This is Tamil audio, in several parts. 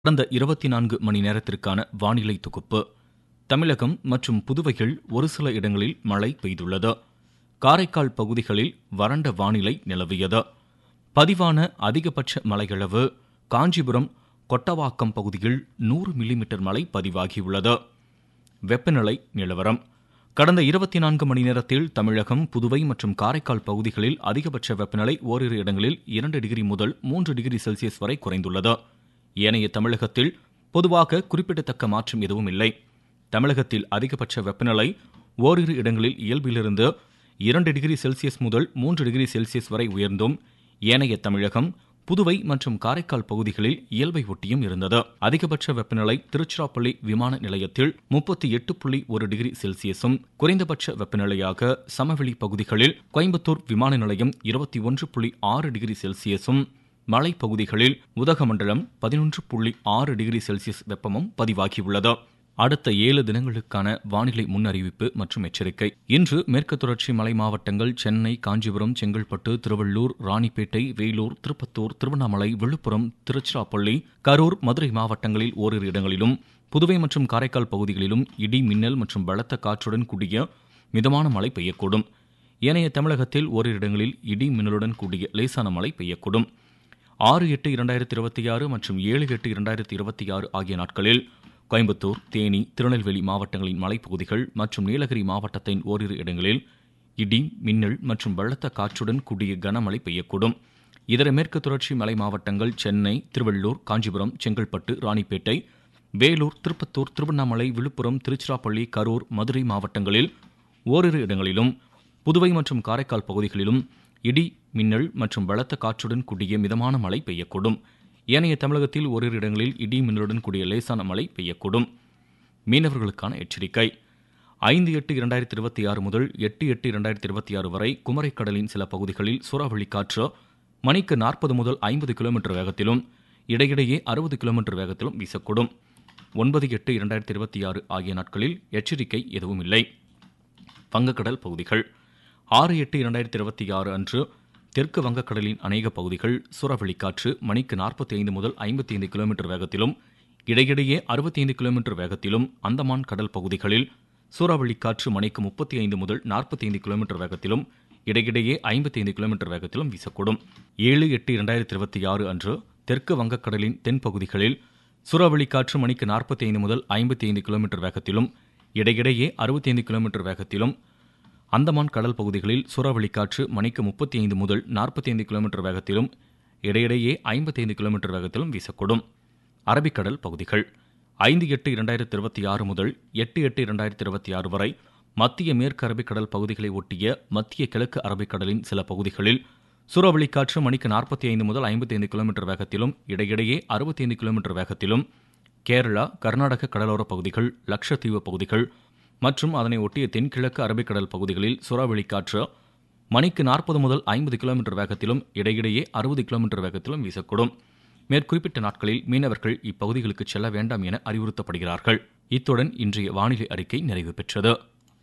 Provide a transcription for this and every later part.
கடந்த இருபத்தி நான்கு மணி நேரத்திற்கான வானிலை தொகுப்பு தமிழகம் மற்றும் புதுவையில் ஒரு சில இடங்களில் மழை பெய்துள்ளது காரைக்கால் பகுதிகளில் வறண்ட வானிலை நிலவியது பதிவான அதிகபட்ச மழையளவு காஞ்சிபுரம் கொட்டவாக்கம் பகுதியில் நூறு மில்லிமீட்டர் மழை பதிவாகியுள்ளது வெப்பநிலை நிலவரம் கடந்த இருபத்தி நான்கு மணி நேரத்தில் தமிழகம் புதுவை மற்றும் காரைக்கால் பகுதிகளில் அதிகபட்ச வெப்பநிலை ஓரிரு இடங்களில் இரண்டு டிகிரி முதல் மூன்று டிகிரி செல்சியஸ் வரை குறைந்துள்ளது ஏனைய தமிழகத்தில் பொதுவாக குறிப்பிடத்தக்க மாற்றம் எதுவும் இல்லை தமிழகத்தில் அதிகபட்ச வெப்பநிலை ஓரிரு இடங்களில் இயல்பிலிருந்து இரண்டு டிகிரி செல்சியஸ் முதல் மூன்று டிகிரி செல்சியஸ் வரை உயர்ந்தும் ஏனைய தமிழகம் புதுவை மற்றும் காரைக்கால் பகுதிகளில் இயல்பை ஒட்டியும் இருந்தது அதிகபட்ச வெப்பநிலை திருச்சிராப்பள்ளி விமான நிலையத்தில் முப்பத்தி எட்டு புள்ளி ஒரு டிகிரி செல்சியஸும் குறைந்தபட்ச வெப்பநிலையாக சமவெளி பகுதிகளில் கோயம்புத்தூர் விமான நிலையம் இருபத்தி ஒன்று புள்ளி ஆறு டிகிரி செல்சியஸும் மலைப்பகுதிகளில் உதகமண்டலம் பதினொன்று புள்ளி ஆறு டிகிரி செல்சியஸ் வெப்பமும் பதிவாகியுள்ளது அடுத்த ஏழு தினங்களுக்கான வானிலை முன்னறிவிப்பு மற்றும் எச்சரிக்கை இன்று மேற்கு தொடர்ச்சி மலை மாவட்டங்கள் சென்னை காஞ்சிபுரம் செங்கல்பட்டு திருவள்ளூர் ராணிப்பேட்டை வேலூர் திருப்பத்தூர் திருவண்ணாமலை விழுப்புரம் திருச்சிராப்பள்ளி கரூர் மதுரை மாவட்டங்களில் ஓரிரு இடங்களிலும் புதுவை மற்றும் காரைக்கால் பகுதிகளிலும் இடி மின்னல் மற்றும் பலத்த காற்றுடன் கூடிய மிதமான மழை பெய்யக்கூடும் ஏனைய தமிழகத்தில் ஓரிரு இடங்களில் இடி மின்னலுடன் கூடிய லேசான மழை பெய்யக்கூடும் ஆறு எட்டு இரண்டாயிரத்தி இருபத்தி ஆறு மற்றும் ஏழு எட்டு இரண்டாயிரத்தி இருபத்தி ஆறு ஆகிய நாட்களில் கோயம்புத்தூர் தேனி திருநெல்வேலி மாவட்டங்களின் மலைப்பகுதிகள் மற்றும் நீலகிரி மாவட்டத்தின் ஓரிரு இடங்களில் இடி மின்னல் மற்றும் பலத்த காற்றுடன் கூடிய கனமழை பெய்யக்கூடும் இதர மேற்கு தொடர்ச்சி மலை மாவட்டங்கள் சென்னை திருவள்ளூர் காஞ்சிபுரம் செங்கல்பட்டு ராணிப்பேட்டை வேலூர் திருப்பத்தூர் திருவண்ணாமலை விழுப்புரம் திருச்சிராப்பள்ளி கரூர் மதுரை மாவட்டங்களில் ஓரிரு இடங்களிலும் புதுவை மற்றும் காரைக்கால் பகுதிகளிலும் இடி மின்னல் மற்றும் பலத்த காற்றுடன் கூடிய மிதமான மழை பெய்யக்கூடும் ஏனைய தமிழகத்தில் ஓரிரு இடங்களில் இடி மின்னலுடன் கூடிய லேசான மழை பெய்யக்கூடும் மீனவர்களுக்கான எச்சரிக்கை ஐந்து எட்டு இரண்டாயிரத்தி இருபத்தி ஆறு முதல் எட்டு எட்டு இரண்டாயிரத்தி இருபத்தி ஆறு வரை குமரிக்கடலின் சில பகுதிகளில் சூறாவளி காற்று மணிக்கு நாற்பது முதல் ஐம்பது கிலோமீட்டர் வேகத்திலும் இடையிடையே அறுபது கிலோமீட்டர் வேகத்திலும் வீசக்கூடும் ஒன்பது எட்டு இரண்டாயிரத்தி இருபத்தி ஆறு ஆகிய நாட்களில் எச்சரிக்கை எதுவும் இல்லை வங்கக்கடல் பகுதிகள் ஆறு எட்டு இரண்டாயிரத்தி இருபத்தி ஆறு அன்று தெற்கு வங்கக்கடலின் அநேக பகுதிகள் சூறாவளி காற்று மணிக்கு நாற்பத்தி ஐந்து முதல் ஐம்பத்தி ஐந்து கிலோமீட்டர் வேகத்திலும் இடையிடையே அறுபத்தி ஐந்து கிலோமீட்டர் வேகத்திலும் அந்தமான் கடல் பகுதிகளில் சூறாவளி காற்று மணிக்கு முப்பத்தி ஐந்து முதல் நாற்பத்தி ஐந்து கிலோமீட்டர் வேகத்திலும் இடையிடையே ஐம்பத்தி ஐந்து கிலோமீட்டர் வேகத்திலும் வீசக்கூடும் ஏழு எட்டு இரண்டாயிரத்தி இருபத்தி ஆறு அன்று தெற்கு வங்கக்கடலின் தென் பகுதிகளில் சூறாவளி காற்று மணிக்கு நாற்பத்தி ஐந்து முதல் ஐம்பத்தி ஐந்து கிலோமீட்டர் வேகத்திலும் இடையிடையே அறுபத்தி ஐந்து கிலோமீட்டர் வேகத்திலும் அந்தமான் கடல் பகுதிகளில் சூறாவளி காற்று மணிக்கு முப்பத்தி ஐந்து முதல் நாற்பத்தி ஐந்து கிலோமீட்டர் வேகத்திலும் இடையிடையே ஐம்பத்தி ஐந்து கிலோமீட்டர் வேகத்திலும் வீசக்கூடும் அரபிக்கடல் பகுதிகள் ஐந்து எட்டு இரண்டாயிரத்தி இருபத்தி ஆறு முதல் எட்டு எட்டு இரண்டாயிரத்தி இருபத்தி ஆறு வரை மத்திய மேற்கு அரபிக்கடல் பகுதிகளை ஒட்டிய மத்திய கிழக்கு அரபிக்கடலின் சில பகுதிகளில் சூறாவளி காற்று மணிக்கு நாற்பத்தி ஐந்து முதல் ஐம்பத்தி ஐந்து கிலோமீட்டர் வேகத்திலும் இடையிடையே அறுபத்தி ஐந்து கிலோமீட்டர் வேகத்திலும் கேரளா கர்நாடக கடலோர பகுதிகள் லக்ஷத்தீவு பகுதிகள் மற்றும் அதனை ஒட்டிய தென்கிழக்கு அரபிக்கடல் பகுதிகளில் சூறாவளி காற்று மணிக்கு நாற்பது முதல் ஐம்பது கிலோமீட்டர் வேகத்திலும் இடையிடையே அறுபது கிலோமீட்டர் வேகத்திலும் வீசக்கூடும் மேற்குறிப்பிட்ட நாட்களில் மீனவர்கள் இப்பகுதிகளுக்கு செல்ல வேண்டாம் என அறிவுறுத்தப்படுகிறார்கள் இத்துடன் இன்றைய வானிலை அறிக்கை நிறைவு பெற்றது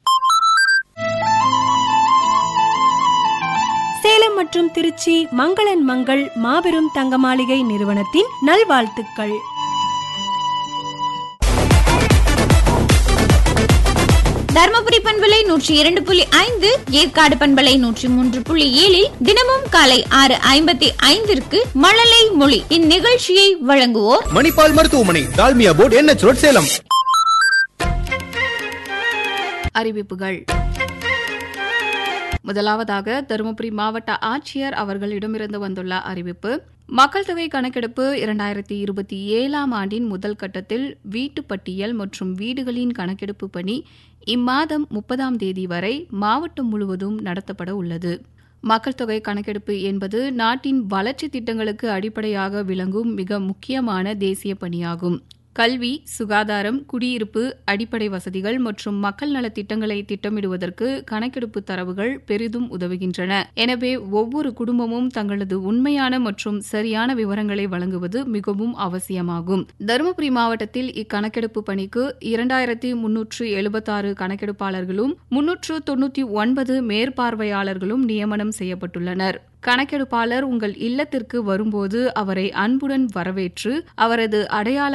சேலம் மற்றும் திருச்சி மங்களன் மங்கள் மாபெரும் தங்க மாளிகை நிறுவனத்தின் நல்வாழ்த்துக்கள் தர்மபுரி பண்பலை நூற்றி இரண்டு புள்ளி ஐந்து ஏற்காடு பண்பலை நூற்றி மூன்று புள்ளி ஏழில் தினமும் காலை ஆறு ஐம்பத்தி ஐந்திற்கு மழலை மொழி இந்நிகழ்ச்சியை வழங்குவோர் மணிப்பால் மருத்துவமனை Dalmia board NH road Salem அறிவிப்புகள் முதலாவதாக தருமபுரி மாவட்ட ஆட்சியர் அவர்களிடமிருந்து வந்துள்ள அறிவிப்பு மக்கள் தொகை கணக்கெடுப்பு இரண்டாயிரத்தி இருபத்தி ஏழாம் ஆண்டின் முதல் கட்டத்தில் வீட்டு பட்டியல் மற்றும் வீடுகளின் கணக்கெடுப்பு பணி இம்மாதம் முப்பதாம் தேதி வரை மாவட்டம் முழுவதும் நடத்தப்பட உள்ளது மக்கள் தொகை கணக்கெடுப்பு என்பது நாட்டின் வளர்ச்சி திட்டங்களுக்கு அடிப்படையாக விளங்கும் மிக முக்கியமான தேசிய பணியாகும் கல்வி சுகாதாரம் குடியிருப்பு அடிப்படை வசதிகள் மற்றும் மக்கள் நலத் திட்டங்களை திட்டமிடுவதற்கு கணக்கெடுப்பு தரவுகள் பெரிதும் உதவுகின்றன எனவே ஒவ்வொரு குடும்பமும் தங்களது உண்மையான மற்றும் சரியான விவரங்களை வழங்குவது மிகவும் அவசியமாகும் தருமபுரி மாவட்டத்தில் இக்கணக்கெடுப்பு பணிக்கு இரண்டாயிரத்தி முன்னூற்று எழுபத்தாறு கணக்கெடுப்பாளர்களும் முன்னூற்று தொன்னூற்றி ஒன்பது மேற்பார்வையாளர்களும் நியமனம் செய்யப்பட்டுள்ளனர் கணக்கெடுப்பாளர் உங்கள் இல்லத்திற்கு வரும்போது அவரை அன்புடன் வரவேற்று அவரது அடையாள